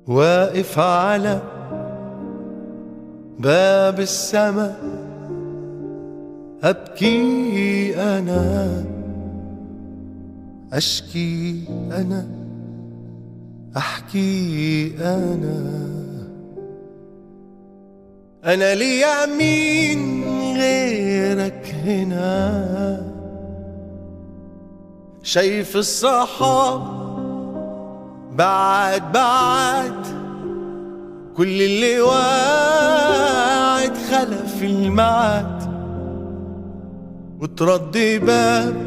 واقف على باب السماء أبكي أنا أشكي أنا أحكي أنا أنا لي مين غيرك هنا شايف الصحاب بعد بعد كل اللي واعد خلف المعاد وتردي باب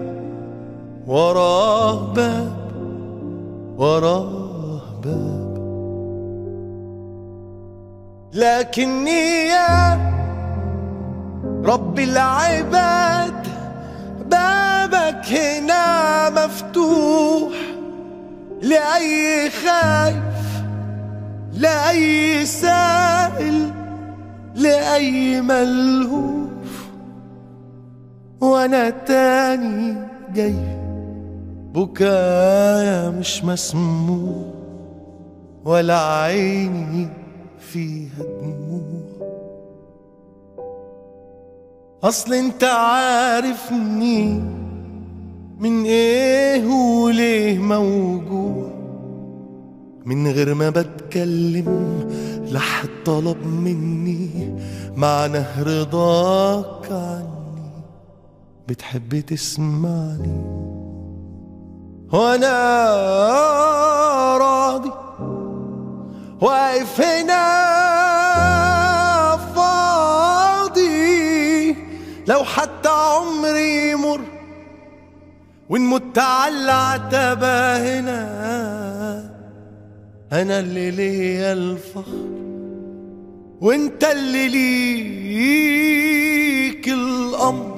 وراه باب وراه باب لكني يا رب العباد بابك هنا مفتوح لأي خايف لأي سائل لأي ملهوف وأنا تاني جاي بكايا مش مسموع ولا عيني فيها دموع اصل انت عارفني من ايه وليه موجوع من غير ما بتكلم لحد طلب مني معنى رضاك عني بتحب تسمعني وانا راضي واقف هنا فاضي لو حتى عمري يمر وان مت على العتبة هنا انا اللي ليا الفخر وانت اللي ليك الامر